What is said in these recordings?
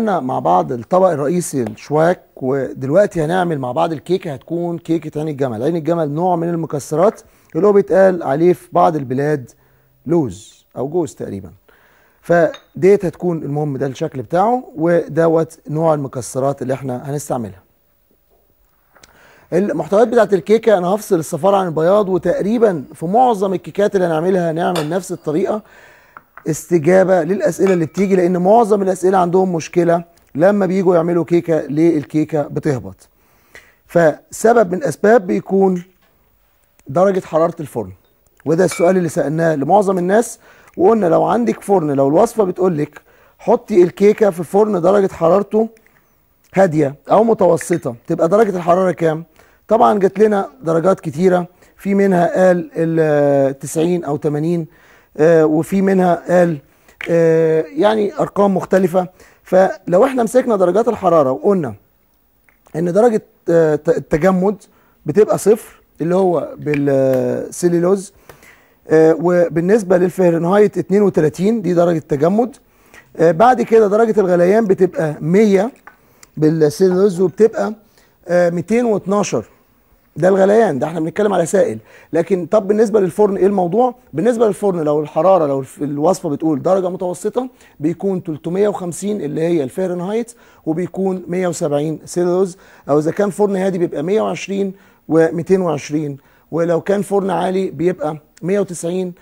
عملنا مع بعض الطبق الرئيسي الشواك ودلوقتي هنعمل مع بعض الكيكه هتكون كيكه عين الجمل عين الجمل نوع من المكسرات اللي هو بيتقال عليه في بعض البلاد لوز او جوز تقريبا فديت هتكون المهم ده الشكل بتاعه ودوت نوع المكسرات اللي احنا هنستعملها المحتويات بتاعت الكيكه انا هفصل الصفار عن البياض وتقريبا في معظم الكيكات اللي هنعملها هنعمل نفس الطريقه استجابه للاسئله اللي بتيجي لان معظم الاسئله عندهم مشكله لما بيجوا يعملوا كيكه ليه الكيكه بتهبط فسبب من الاسباب بيكون درجه حراره الفرن وده السؤال اللي سالناه لمعظم الناس وقلنا لو عندك فرن لو الوصفه بتقول لك حطي الكيكه في فرن درجه حرارته هاديه او متوسطه تبقى درجه الحراره كام طبعا جات لنا درجات كتيره في منها قال ال 90 او 80 آه وفي منها قال آه يعني ارقام مختلفه فلو احنا مسكنا درجات الحراره وقلنا ان درجه آه التجمد بتبقى صفر اللي هو بالسيلولوز وبالنسبه للفهرنهايت 32 دي درجه تجمد بعد كده درجه الغليان بتبقى 100 بالسيلولوز وبتبقى 212 ده الغليان ده احنا بنتكلم على سائل لكن طب بالنسبه للفرن ايه الموضوع بالنسبه للفرن لو الحراره لو الوصفه بتقول درجه متوسطه بيكون 350 اللي هي الفahrenheit وبيكون 170 سيلولوز او اذا كان فرن هادي بيبقى 120 و220 ولو كان فرن عالي بيبقى 190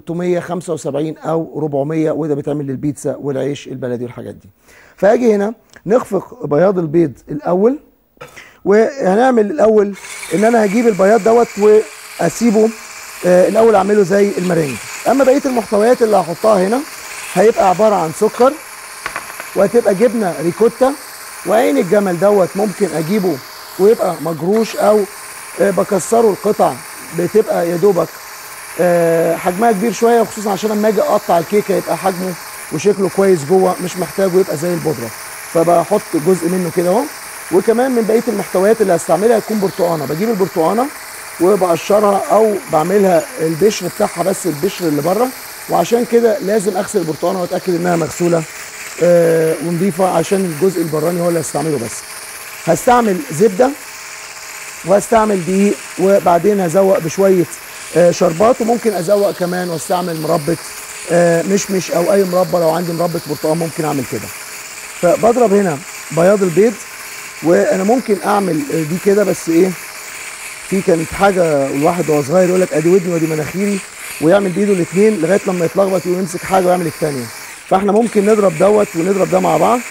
و375 او 400 وده بيتعمل للبيتزا والعيش البلدي والحاجات دي فاجي هنا نخفق بياض البيض الاول وهنعمل الاول ان انا هجيب البياض دوت واسيبه آه الاول اعمله زي المرنج اما بقيه المحتويات اللي هحطها هنا هيبقى عباره عن سكر وهتبقى جبنه ريكوتا وعين الجمل دوت ممكن اجيبه ويبقى مجروش او آه بكسره القطع بتبقى يا دوبك آه حجمها كبير شويه وخصوصا عشان لما اجي اقطع الكيكه يبقى حجمه وشكله كويس جوه مش محتاجه يبقى زي البودره فبحط جزء منه كده اهو وكمان من بقيه المحتويات اللي هستعملها هتكون برتقانه بجيب البرتقانه وبقشرها او بعملها البشر بتاعها بس البشر اللي بره وعشان كده لازم اغسل البرتقانه واتاكد انها مغسوله آه ونضيفه عشان الجزء البراني هو اللي هستعمله بس هستعمل زبده وهستعمل دقيق وبعدين هزوق بشويه آه شربات وممكن ازوق كمان واستعمل مربى آه مشمش او اي مربى لو عندي مربى برتقال ممكن اعمل كده فبضرب هنا بياض البيض وانا ممكن اعمل دي كده بس ايه في كانت حاجه الواحد وهو صغير يقول لك ادي ودني وادي مناخيري ويعمل بايده الاثنين لغايه لما يتلخبط ويمسك حاجه ويعمل الثانيه فاحنا ممكن نضرب دوت ونضرب ده مع بعض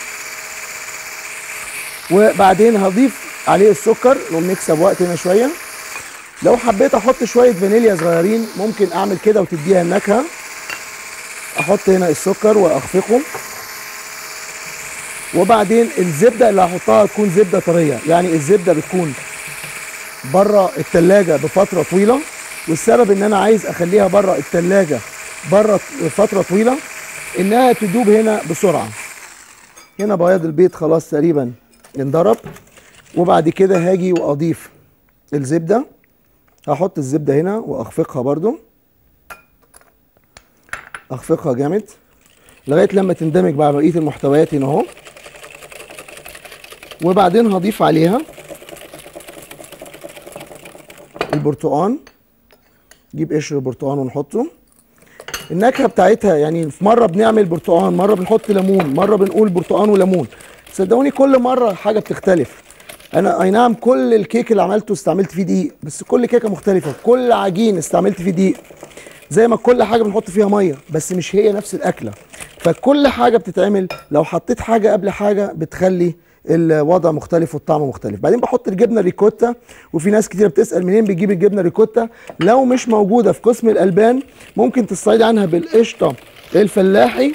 وبعدين هضيف عليه السكر ونكسب وقت هنا شويه لو حبيت احط شويه فانيليا صغيرين ممكن اعمل كده وتديها النكهه احط هنا السكر واخفقه وبعدين الزبده اللي هحطها تكون زبده طريه يعني الزبده بتكون بره التلاجة بفتره طويله والسبب ان انا عايز اخليها بره التلاجة بره فتره طويله انها تدوب هنا بسرعه هنا بياض البيض خلاص تقريبا انضرب وبعد كده هاجي واضيف الزبده هحط الزبده هنا واخفقها برده اخفقها جامد لغايه لما تندمج مع بقيه المحتويات هنا اهو وبعدين هضيف عليها البرتقان نجيب قشر البرتقان ونحطه النكهه بتاعتها يعني في مره بنعمل برتقان مره بنحط ليمون مره بنقول برتقان وليمون صدقوني كل مره حاجه بتختلف انا اي نعم كل الكيك اللي عملته استعملت فيه دقيق بس كل كيكه مختلفه كل عجين استعملت فيه دقيق زي ما كل حاجه بنحط فيها ميه بس مش هي نفس الاكله فكل حاجه بتتعمل لو حطيت حاجه قبل حاجه بتخلي الوضع مختلف والطعم مختلف بعدين بحط الجبنه الريكوتا وفي ناس كتير بتسال منين بتجيب الجبنه الريكوتا لو مش موجوده في قسم الالبان ممكن تستعيد عنها بالقشطه الفلاحي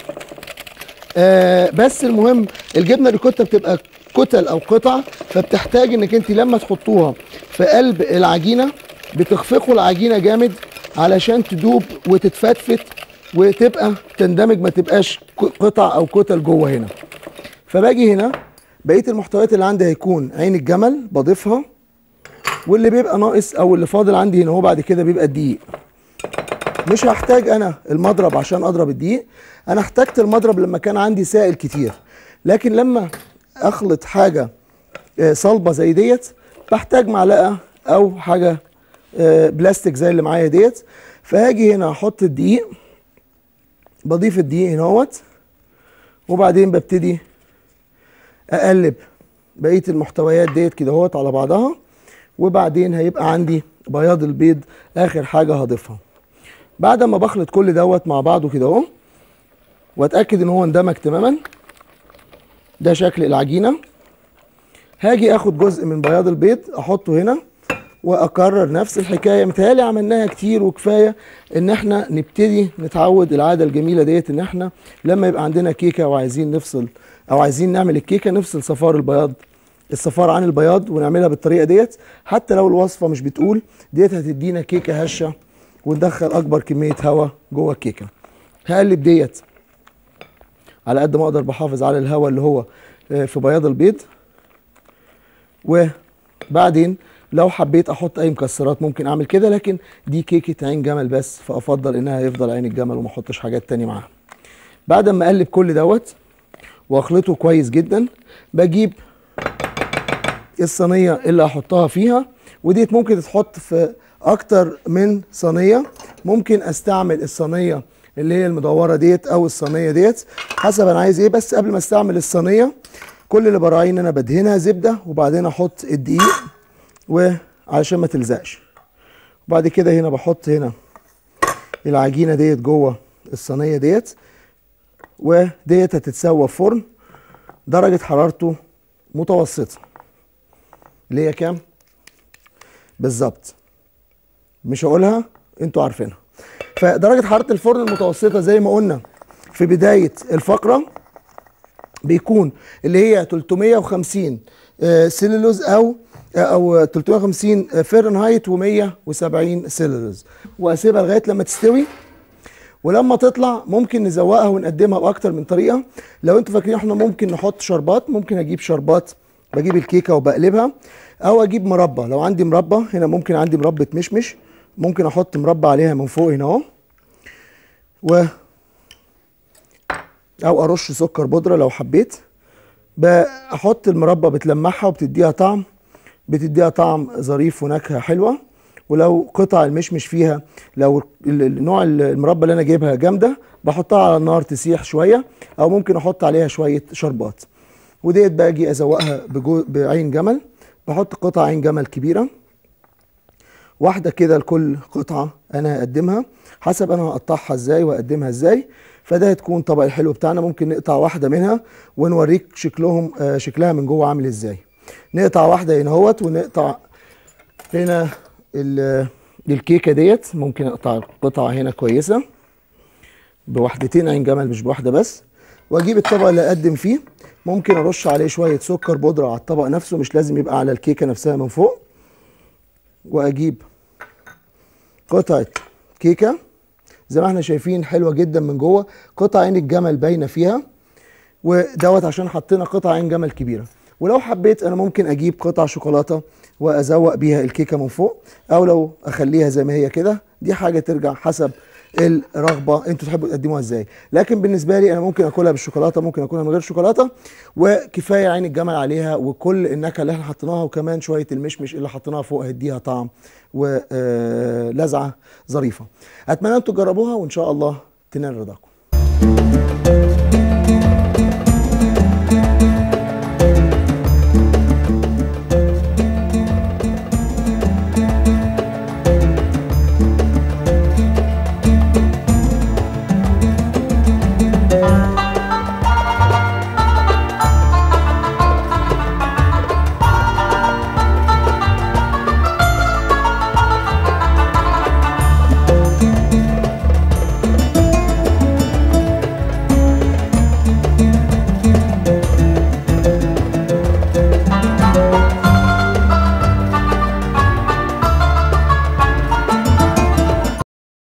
آه بس المهم الجبنه الريكوتا بتبقى كتل او قطع فبتحتاج انك انت لما تحطوها في قلب العجينه بتخفقوا العجينه جامد علشان تدوب وتتفتفت وتبقى تندمج ما تبقاش قطع او كتل جوه هنا فباجي هنا بقيه المحتويات اللي عندي هيكون عين الجمل بضيفها واللي بيبقى ناقص او اللي فاضل عندي هنا هو بعد كده بيبقى الدقيق مش هحتاج انا المضرب عشان اضرب الدقيق انا احتجت المضرب لما كان عندي سائل كتير لكن لما اخلط حاجه آه، صلبه زي ديت بحتاج معلقه او حاجه آه، بلاستيك زي اللي معايا ديت فهاجي هنا احط الدقيق بضيف الدقيق هنا اهوت وبعدين ببتدي اقلب بقيه المحتويات ديت كده اهوت على بعضها وبعدين هيبقى عندي بياض البيض اخر حاجه هضيفها بعد ما بخلط كل دوت مع بعضه كده اهو واتاكد ان هو اندمج تماما ده شكل العجينه هاجي اخد جزء من بياض البيض احطه هنا واكرر نفس الحكايه متهيألي عملناها كتير وكفايه ان احنا نبتدي نتعود العاده الجميله ديت ان احنا لما يبقى عندنا كيكه وعايزين نفصل او عايزين نعمل الكيكه نفصل صفار البياض الصفار عن البياض ونعملها بالطريقه ديت حتى لو الوصفه مش بتقول ديت هتدينا كيكه هشه وندخل اكبر كميه هواء جوه الكيكه هقلب ديت على قد ما اقدر بحافظ على الهواء اللي هو آه، في بياض البيض وبعدين لو حبيت احط اي مكسرات ممكن اعمل كده لكن دي كيكه عين جمل بس فافضل انها يفضل عين الجمل وما احطش حاجات تانية معاها بعد ما اقلب كل دوت واخلطه كويس جدا بجيب الصينيه اللي هحطها فيها وديت ممكن تتحط في اكتر من صينيه ممكن استعمل الصينيه اللي هي المدوره ديت او الصينيه ديت حسب انا عايز ايه بس قبل ما استعمل الصينيه كل اللي براعيه ان انا بدهنها زبده وبعدين احط الدقيق وعلشان ما تلزقش وبعد كده هنا بحط هنا العجينه ديت جوه الصينيه ديت وديت هتتسوى في فرن درجه حرارته متوسطه اللي هي كام بالظبط مش هقولها انتوا عارفينها فدرجه حراره الفرن المتوسطه زي ما قلنا في بدايه الفقره بيكون اللي هي 350 آه، سيلولوز او او 350 فahrenheit و170 سيلولوز واسيبها لغايه لما تستوي ولما تطلع ممكن نزوقها ونقدمها باكتر من طريقه لو انتوا فاكرين احنا ممكن نحط شربات ممكن اجيب شربات بجيب الكيكه وبقلبها او اجيب مربى لو عندي مربى هنا ممكن عندي مربى مشمش ممكن احط مربى عليها من فوق هنا اهو و او ارش سكر بودره لو حبيت بحط المربى بتلمعها وبتديها طعم بتديها طعم ظريف ونكهه حلوه ولو قطع المشمش فيها لو ال- ال- نوع ال- المربى اللي انا جايبها جامده بحطها على النار تسيح شويه او ممكن احط عليها شويه شربات وديت باجي ازوقها بجو بعين جمل بحط قطع عين جمل كبيره واحده كده لكل قطعه انا هقدمها حسب انا هقطعها ازاي واقدمها ازاي فده هتكون طبق الحلو بتاعنا ممكن نقطع واحده منها ونوريك شكلهم آه، شكلها من جوه عامل ازاي نقطع واحده هنا اهوت ونقطع هنا ال- الكيكه ديت ممكن اقطع قطعه هنا كويسه بوحدتين عين جمل مش بواحده بس واجيب الطبق اللي اقدم فيه ممكن ارش عليه شويه سكر بودره على الطبق نفسه مش لازم يبقى على الكيكه نفسها من فوق واجيب قطعه كيكه زي ما احنا شايفين حلوه جدا من جوه قطع عين الجمل باينه فيها ودوت عشان حطينا قطع عين جمل كبيره ولو حبيت انا ممكن اجيب قطع شوكولاته وازوق بيها الكيكه من فوق او لو اخليها زي ما هي كده دي حاجه ترجع حسب الرغبه انتوا تحبوا تقدموها ازاي لكن بالنسبه لي انا ممكن اكلها بالشوكولاته ممكن اكلها من غير شوكولاته وكفايه عين الجمل عليها وكل النكهه اللي احنا حطيناها وكمان شويه المشمش اللي حطيناها فوق هيديها طعم ولذعه ظريفه اتمنى انتوا تجربوها وان شاء الله تنال رضاكم